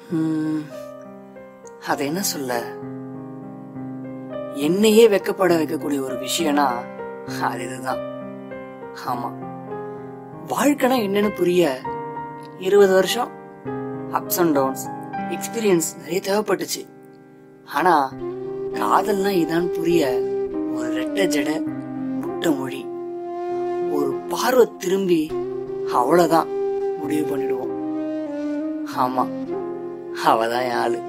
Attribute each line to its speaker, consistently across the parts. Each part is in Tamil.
Speaker 1: ம், அது என்ன சொல்ல என்னையே வெக்கப்பட வைக்கக்கூடிய ஒரு விஷயம்னா அது இதுதான் ஆமா வாழ்க்கைனா என்னன்னு புரிய இருபது வருஷம் அப்ஸ் அண்ட் டவுன்ஸ் எக்ஸ்பீரியன்ஸ் நிறைய தேவைப்பட்டுச்சு ஆனா காதல்னா இதான் புரிய ஒரு ரெட்ட ஜட முட்டை மொழி ஒரு பார்வை திரும்பி அவ்வளவுதான் முடிவு பண்ணிடுவோம் ஆமா அவதான் என் ஆளு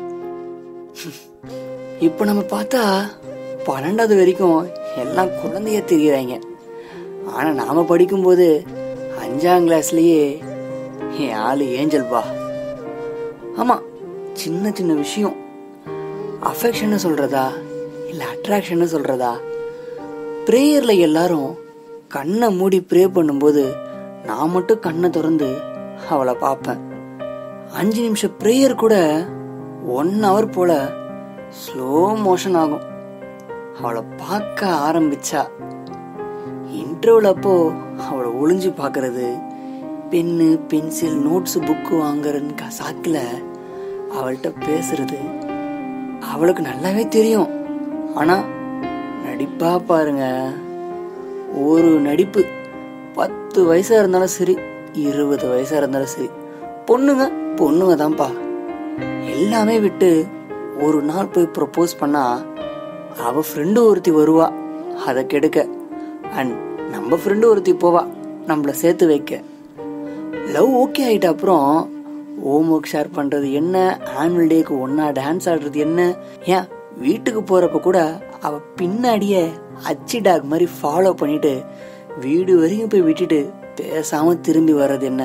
Speaker 1: இப்போ நம்ம பார்த்தா பன்னெண்டாவது வரைக்கும் எல்லாம் குழந்தைய தெரியறாங்க ஆனா நாம படிக்கும்போது அஞ்சாம் கிளாஸ்லயே என் ஆளு ஏஞ்சல் பா ஆமா சின்ன சின்ன விஷயம் அஃபெக்ஷன் சொல்றதா இல்ல அட்ராக்ஷன் சொல்றதா ப்ரேயர்ல எல்லாரும் கண்ணை மூடி ப்ரே பண்ணும்போது நான் மட்டும் கண்ணை திறந்து அவளை பார்ப்பேன் அஞ்சு நிமிஷம் ப்ரேயர் கூட ஒன் ஹவர் போல ஸ்லோ மோஷன் ஆகும் அவளை பார்க்க ஆரம்பிச்சா இன்டர்வல் அப்போ அவளை ஒளிஞ்சு பார்க்கறது பென்னு பென்சில் நோட்ஸ் புக்கு வாங்குறன்னு சாக்கில் அவள்கிட்ட பேசுறது அவளுக்கு நல்லாவே தெரியும் ஆனா நடிப்பா பாருங்க ஒரு நடிப்பு பத்து வயசா இருந்தாலும் சரி இருபது வயசா இருந்தாலும் சரி பொண்ணுங்க பொண்ணுங்க தான்ப்பா எல்லாமே விட்டு ஒரு நாள் போய் ப்ரப்போஸ் பண்ணா அவ ஃப்ரெண்டு ஒருத்தி வருவா அதை கெடுக்க அண்ட் நம்ம ஃப்ரெண்டு ஒருத்தி போவா நம்மள சேர்த்து வைக்க லவ் ஓகே ஆயிட்ட அப்புறம் ஹோம் ஒர்க் ஷேர் பண்றது என்ன ஆனுவல் டேக்கு ஒன்னா டான்ஸ் ஆடுறது என்ன ஏன் வீட்டுக்கு போறப்ப கூட அவ பின்னாடியே அச்சி டாக் மாதிரி ஃபாலோ பண்ணிட்டு வீடு வரைக்கும் போய் விட்டுட்டு பேசாம திரும்பி வர்றது என்ன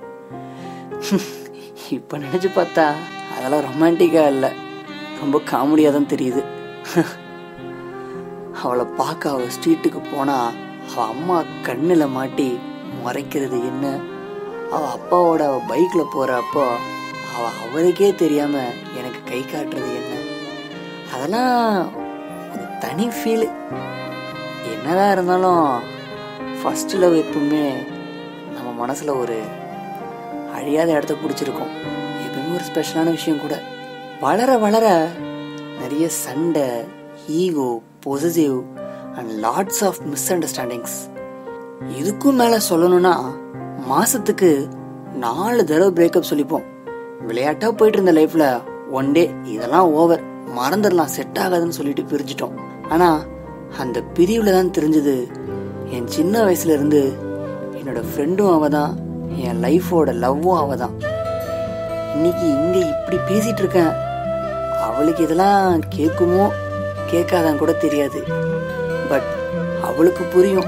Speaker 1: இப்ப நினைச்சு பார்த்தா அதெல்லாம் ரொமான்டிக்கா இல்ல ரொம்ப காமெடியா தான் தெரியுது அவளை பார்க்க அவ ஸ்ட்ரீட்டுக்கு போனா அவ அம்மா கண்ணுல மாட்டி மறைக்கிறது என்ன அவ அப்பாவோட அவ பைக்ல போறப்போ அவ அவருக்கே தெரியாம எனக்கு கை காட்டுறது என்ன அதெல்லாம் ஒரு தனி ஃபீல் என்னதான் இருந்தாலும் ஃபர்ஸ்ட் லவ் எப்பவுமே நம்ம மனசுல ஒரு அழியாத இடத்த பிடிச்சிருக்கும் எப்பவுமே ஒரு ஸ்பெஷலான விஷயம் கூட வளர வளர நிறைய சண்டை ego positive and lots of misunderstandings இதுக்கும் மேல சொல்லணும்னா மாசத்துக்கு நாலு தடவை பிரேக்கப் சொல்லிப்போம் விளையாட்டா போயிட்டு இருந்த லைஃப்ல ஒன் டே இதெல்லாம் ஓவர் மறந்துடலாம் செட் ஆகாதுன்னு சொல்லிட்டு பிரிஞ்சிட்டோம் ஆனா அந்த பிரிவுல தான் தெரிஞ்சது என் சின்ன வயசுல இருந்து என்னோட ஃப்ரெண்டும் அவ தான் என் லைஃபோட லவ்வும் அவ தான் இன்னைக்கு இங்க இப்படி பேசிட்டு இருக்கேன் அவளுக்கு இதெல்லாம் கேட்குமோ கேட்காதான் கூட தெரியாது பட் அவளுக்கு புரியும்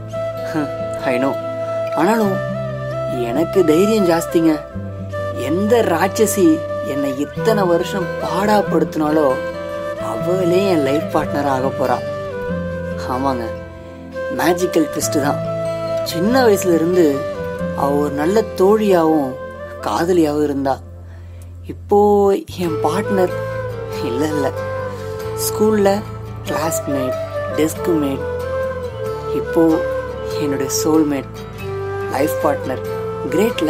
Speaker 1: ஐ நோ ஆனாலும் எனக்கு தைரியம் ஜாஸ்திங்க எந்த ராட்சசி என்னை இத்தனை வருஷம் பாடாப்படுத்தினாலோ அவளே என் லைஃப் பார்ட்னர் ஆக போறா ஆமாங்க மேஜிக்கல் ட்விஸ்ட் தான் சின்ன வயசுல இருந்து அவ ஒரு நல்ல தோழியாவும் காதலியாவும் இருந்தா இப்போ என் பார்ட்னர் இல்ல இல்ல ஸ்கூல்ல கிளாஸ்மேட் டெஸ்க் மேட் இப்போ என்னுடைய சோல்மேட் லைஃப் பார்ட்னர் கிரேட்ல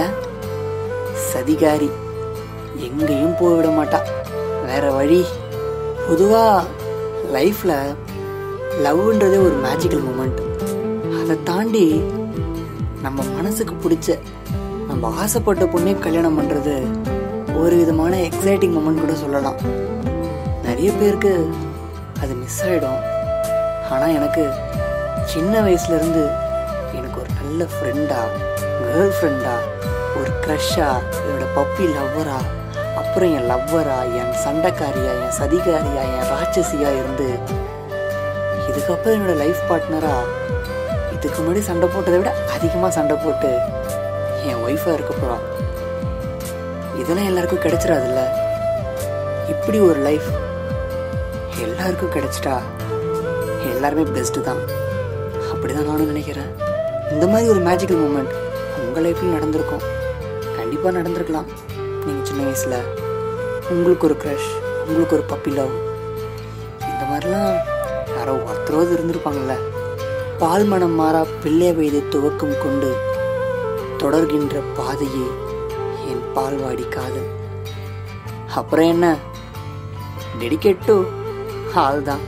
Speaker 1: சதிகாரி எங்கேயும் போய் விட மாட்டா வேற வழி பொதுவா லைஃப்ல லவ்ன்றதே ஒரு மேஜிக்கல் மூமெண்ட் அதை தாண்டி நம்ம மனசுக்கு பிடிச்ச நம்ம ஆசைப்பட்ட பொண்ணே கல்யாணம் பண்றது ஒரு விதமான எக்ஸைட்டிங் மூமெண்ட் கூட சொல்லலாம் நிறைய பேருக்கு அது மிஸ் ஆயிடும் ஆனா எனக்கு சின்ன வயசுல இருந்து எனக்கு ஒரு நல்ல ஃப்ரெண்டா கேர்ள் ஃப்ரெண்டா ஒரு க்ரஷ்ஷா என்னோட பப்பி லவ்வரா அப்புறம் என் லவ்வரா என் சண்டைக்காரியா என் சதிகாரியா என் ராட்சசியா இருந்து இதுக்கப்புறம் என்னோட லைஃப் பார்ட்னரா இதுக்கு முன்னாடி சண்டை போட்டதை விட அதிகமாக சண்டை போட்டு என் ஒய்ஃபாக இருக்க போகிறான் இதெல்லாம் எல்லாருக்கும் கிடைச்சிடாதுல்ல இப்படி ஒரு லைஃப் எல்லாருக்கும் கிடைச்சிட்டா எல்லாருமே பெஸ்ட்டு தான் அப்படிதான் நானும் நினைக்கிறேன் இந்த மாதிரி ஒரு மேஜிக்கல் மூமெண்ட் உங்கள் லைஃப்லையும் நடந்திருக்கும் கண்டிப்பாக நடந்திருக்கலாம் நீங்கள் சின்ன வயசில் உங்களுக்கு ஒரு க்ரஷ் உங்களுக்கு ஒரு பப்பி லவ் இந்த மாதிரிலாம் யாரோ ஒருத்தராவது இருந்திருப்பாங்கல்ல பால் மனம் மாறா பிள்ளை வயது துவக்கம் கொண்டு தொடர்கின்ற பாதையே என் பால்வாடி காதல் அப்புறம் என்ன டெடிகேட் டு ஆல் தான்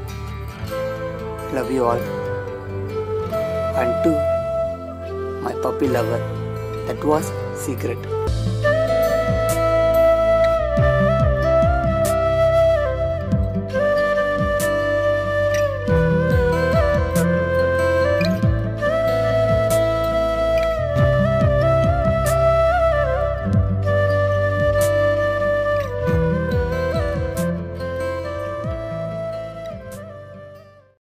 Speaker 1: love you all and to my puppy lover that was secret